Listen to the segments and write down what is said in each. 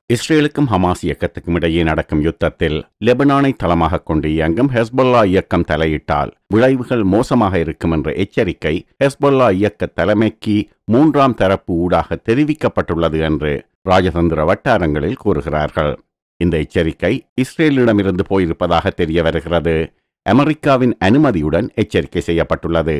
இஸ்ரேலுக்கும் ஹமாஸ் இயக்கத்துக்கும் இடையே நடக்கும் யுத்தத்தில் லெபனானை தளமாக கொண்டு இயங்கும் ஹெஸ்பொல்லா இயக்கம் தலையிட்டால் விளைவுகள் மோசமாக இருக்கும் என்ற எச்சரிக்கை ஹெஸ்பொல்லா இயக்க தலைமைக்கு மூன்றாம் தரப்பு ஊடாக தெரிவிக்கப்பட்டுள்ளது என்று ராஜதந்திர வட்டாரங்களில் கூறுகிறார்கள் இந்த எச்சரிக்கை இஸ்ரேலிடமிருந்து போயிருப்பதாக தெரிய வருகிறது அமெரிக்காவின் அனுமதியுடன் எச்சரிக்கை செய்யப்பட்டுள்ளது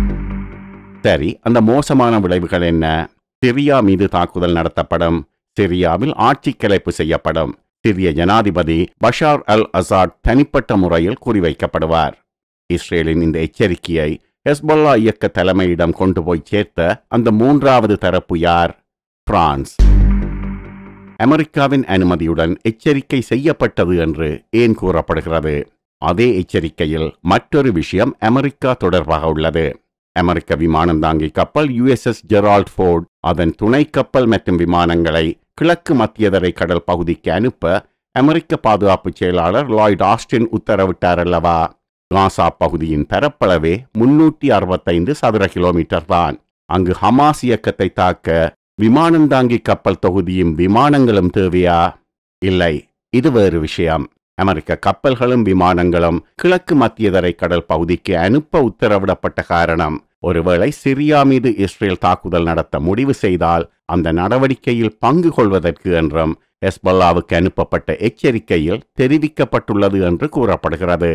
சரி அந்த மோசமான விளைவுகள் என்ன சிரியா மீது தாக்குதல் நடத்தப்படும் சிரியாவில் ஆட்சி கிளைப்பு செய்யப்படும் சிரிய ஜனாதிபதி பஷார் அல் அசாட் தனிப்பட்ட முறையில் குறிவைக்கப்படுவார் இஸ்ரேலின் இந்த எச்சரிக்கையை ஹெஸ்பொல்லா இயக்க தலைமையிடம் கொண்டு போய் சேர்த்த அந்த மூன்றாவது தரப்பு யார் பிரான்ஸ் அமெரிக்காவின் அனுமதியுடன் எச்சரிக்கை செய்யப்பட்டது என்று ஏன் கூறப்படுகிறது அதே எச்சரிக்கையில் மற்றொரு விஷயம் அமெரிக்கா தொடர்பாக உள்ளது அமெரிக்க விமானம் தாங்கி கப்பல் யுஎஸ்எஸ் ஜெரால்ட் ஃபோர்ட் அதன் துணை கப்பல் மற்றும் விமானங்களை கிழக்கு மத்தியதரை கடல் பகுதிக்கு அனுப்ப அமெரிக்க பாதுகாப்பு செயலாளர் லாய்ட் ஆஸ்டின் உத்தரவிட்டார் அல்லவா காசா பகுதியின் பரப்பளவே முன்னூற்றி அறுபத்தைந்து சதுர கிலோமீட்டர் தான் அங்கு ஹமாஸ் இயக்கத்தை தாக்க விமானம் தாங்கி கப்பல் தொகுதியும் விமானங்களும் தேவையா இல்லை இது வேறு விஷயம் அமெரிக்க கப்பல்களும் விமானங்களும் கிழக்கு மத்தியதரை கடல் பகுதிக்கு அனுப்ப உத்தரவிடப்பட்ட காரணம் ஒருவேளை சிரியா மீது இஸ்ரேல் தாக்குதல் நடத்த முடிவு செய்தால் அந்த நடவடிக்கையில் பங்கு கொள்வதற்கு என்றும் ஹெஸ்பல்லாவுக்கு அனுப்பப்பட்ட எச்சரிக்கையில் தெரிவிக்கப்பட்டுள்ளது என்று கூறப்படுகிறது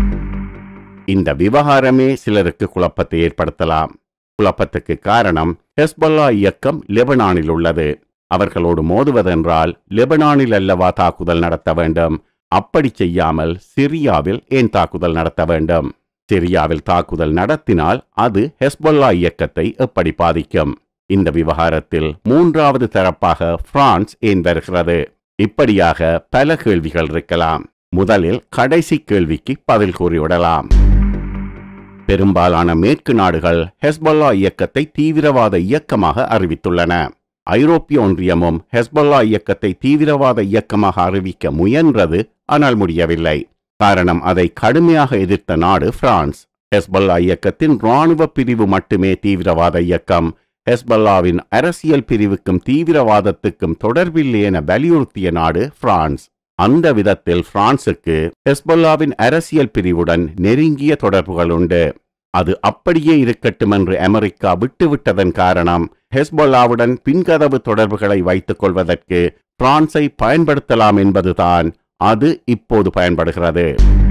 இந்த விவகாரமே சிலருக்கு குழப்பத்தை ஏற்படுத்தலாம் குழப்பத்துக்கு காரணம் ஹெஸ்பல்லா இயக்கம் லெபனானில் உள்ளது அவர்களோடு மோதுவதென்றால் லெபனானில் அல்லவா தாக்குதல் நடத்த வேண்டும் அப்படி செய்யாமல் சிரியாவில் ஏன் தாக்குதல் நடத்த வேண்டும் சிரியாவில் தாக்குதல் நடத்தினால் அது ஹெஸ்பொல்லா இயக்கத்தை எப்படி பாதிக்கும் இந்த விவகாரத்தில் மூன்றாவது தரப்பாக பிரான்ஸ் ஏன் வருகிறது இப்படியாக பல கேள்விகள் இருக்கலாம் முதலில் கடைசி கேள்விக்கு பதில் கூறிவிடலாம் பெரும்பாலான மேற்கு நாடுகள் ஹெஸ்பொல்லா இயக்கத்தை தீவிரவாத இயக்கமாக அறிவித்துள்ளன ஐரோப்பிய ஒன்றியமும் ஹெஸ்பொல்லா இயக்கத்தை தீவிரவாத இயக்கமாக அறிவிக்க முயன்றது ஆனால் முடியவில்லை காரணம் அதை கடுமையாக எதிர்த்த நாடு பிரான்ஸ் ஹெஸ்பல்லா இயக்கத்தின் இராணுவ பிரிவு மட்டுமே தீவிரவாத இயக்கம் ஹெஸ்பல்லாவின் அரசியல் பிரிவுக்கும் தீவிரவாதத்துக்கும் தொடர்பில்லை என வலியுறுத்திய நாடு பிரான்ஸ் அந்த விதத்தில் பிரான்சுக்கு ஹெஸ்பல்லாவின் அரசியல் பிரிவுடன் நெருங்கிய தொடர்புகள் உண்டு அது அப்படியே இருக்கட்டும் என்று அமெரிக்கா விட்டுவிட்டதன் காரணம் ஹெஸ்பொல்லாவுடன் பின்கதவு தொடர்புகளை வைத்துக் கொள்வதற்கு பிரான்ஸை பயன்படுத்தலாம் என்பதுதான் அது இப்போது பயன்படுகிறது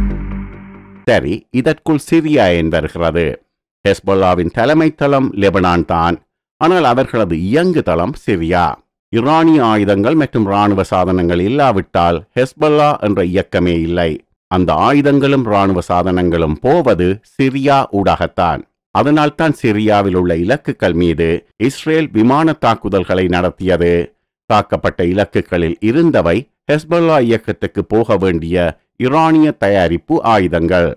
சரி இதற்குள் சிரியா என் வருகிறது ஹெஸ்பொல்லாவின் தலைமை தளம் லெபனான் தான் ஆனால் அவர்களது இயங்கு தளம் சிரியா ஈரானிய ஆயுதங்கள் மற்றும் இராணுவ சாதனங்கள் இல்லாவிட்டால் ஹெஸ்பல்லா என்ற இயக்கமே இல்லை அந்த ஆயுதங்களும் இராணுவ சாதனங்களும் போவது சிரியா ஊடாகத்தான் அதனால்தான் சிரியாவில் உள்ள இலக்குகள் மீது இஸ்ரேல் விமான தாக்குதல்களை நடத்தியது தாக்கப்பட்ட இலக்குகளில் இருந்தவை ஹெஸ்பல்லா இயக்கத்துக்கு போக வேண்டிய ஈரானிய தயாரிப்பு ஆயுதங்கள்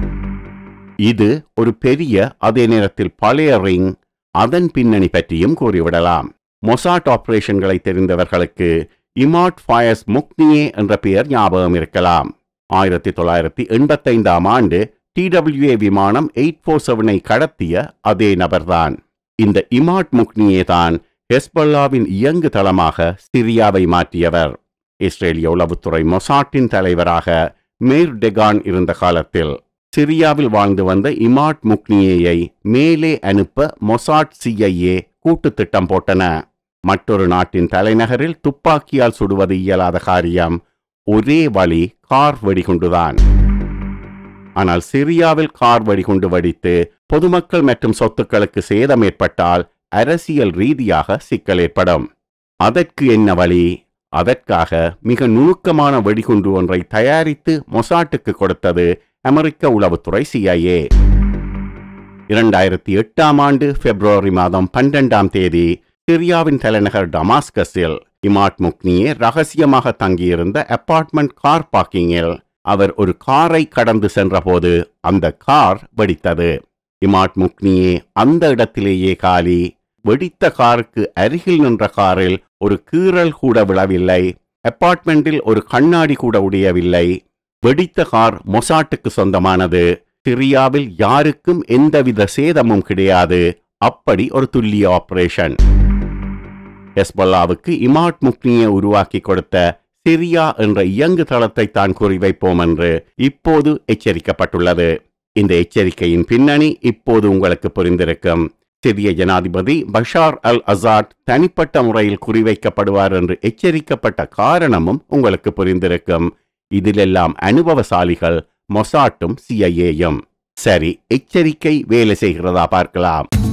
இது ஒரு பெரிய அதே நேரத்தில் பழைய ரிங் அதன் பின்னணி பற்றியும் கூறிவிடலாம் மொசாட் ஆபரேஷன்களை தெரிந்தவர்களுக்கு இமாட் ஃபயஸ் முக்னியே என்ற பெயர் ஞாபகம் இருக்கலாம் ஆயிரத்தி தொள்ளாயிரத்தி எண்பத்தைந்தாம் ஆண்டு டிடபிள்யூஏ விமானம் எயிட் ஃபோர் செவனை கடத்திய அதே நபர்தான் இந்த இமாட் முக்னியே தான் ஹெஸ்பல்லாவின் இயங்கு தளமாக சிரியாவை மாற்றியவர் இஸ்ரேலிய உளவுத்துறை மொசாட்டின் தலைவராக மேர் டெகான் இருந்த காலத்தில் சிரியாவில் வாழ்ந்து வந்த இமாட் முக்னியேயை மேலே அனுப்ப மொசாட் சிஐஏ கூட்டு திட்டம் போட்டன மற்றொரு நாட்டின் தலைநகரில் துப்பாக்கியால் சுடுவது இயலாத காரியம் ஒரே வழி கார் வெடிகுண்டுதான் ஆனால் சிரியாவில் கார் வெடிகுண்டு வெடித்து பொதுமக்கள் மற்றும் சொத்துக்களுக்கு சேதம் ஏற்பட்டால் அரசியல் ரீதியாக சிக்கல் ஏற்படும் அதற்கு என்ன வழி அதற்காக மிக நுணுக்கமான வெடிகுண்டு ஒன்றை தயாரித்து மொசாட்டுக்கு கொடுத்தது அமெரிக்க உளவுத்துறை சிஐஏ இரண்டாயிரத்தி எட்டாம் ஆண்டு பிப்ரவரி மாதம் பன்னிரெண்டாம் தேதி சிரியாவின் தலைநகர் டமாஸ்கஸில் இமாட் முக்னியே ரகசியமாக தங்கியிருந்த அபார்ட்மெண்ட் கார் பார்க்கிங்கில் அவர் ஒரு காரை கடந்து சென்றபோது அந்த கார் வெடித்தது இமாட் முக்னியே அந்த இடத்திலேயே காலி வெடித்த காருக்கு அருகில் நின்ற காரில் ஒரு கீறல் கூட விழவில்லை அபார்ட்மெண்டில் ஒரு கண்ணாடி கூட உடையவில்லை வெடித்த கார் மொசாட்டுக்கு சொந்தமானது சிரியாவில் யாருக்கும் எந்தவித சேதமும் கிடையாது அப்படி ஒரு துல்லிய ஆபரேஷன் ஹெஸ்பொல்லாவுக்கு இமாட் முக்னியை உருவாக்கி கொடுத்த சிரியா என்ற இயங்கு தளத்தை தான் குறிவைப்போம் என்று இப்போது எச்சரிக்கப்பட்டுள்ளது இந்த எச்சரிக்கையின் பின்னணி இப்போது உங்களுக்கு புரிந்திருக்கும் சிறிய ஜனாதிபதி பஷார் அல் அசாட் தனிப்பட்ட முறையில் குறிவைக்கப்படுவார் என்று எச்சரிக்கப்பட்ட காரணமும் உங்களுக்கு புரிந்திருக்கும் இதிலெல்லாம் அனுபவசாலிகள் மொசாட்டும் சிஐஏயும் சரி எச்சரிக்கை வேலை செய்கிறதா பார்க்கலாம்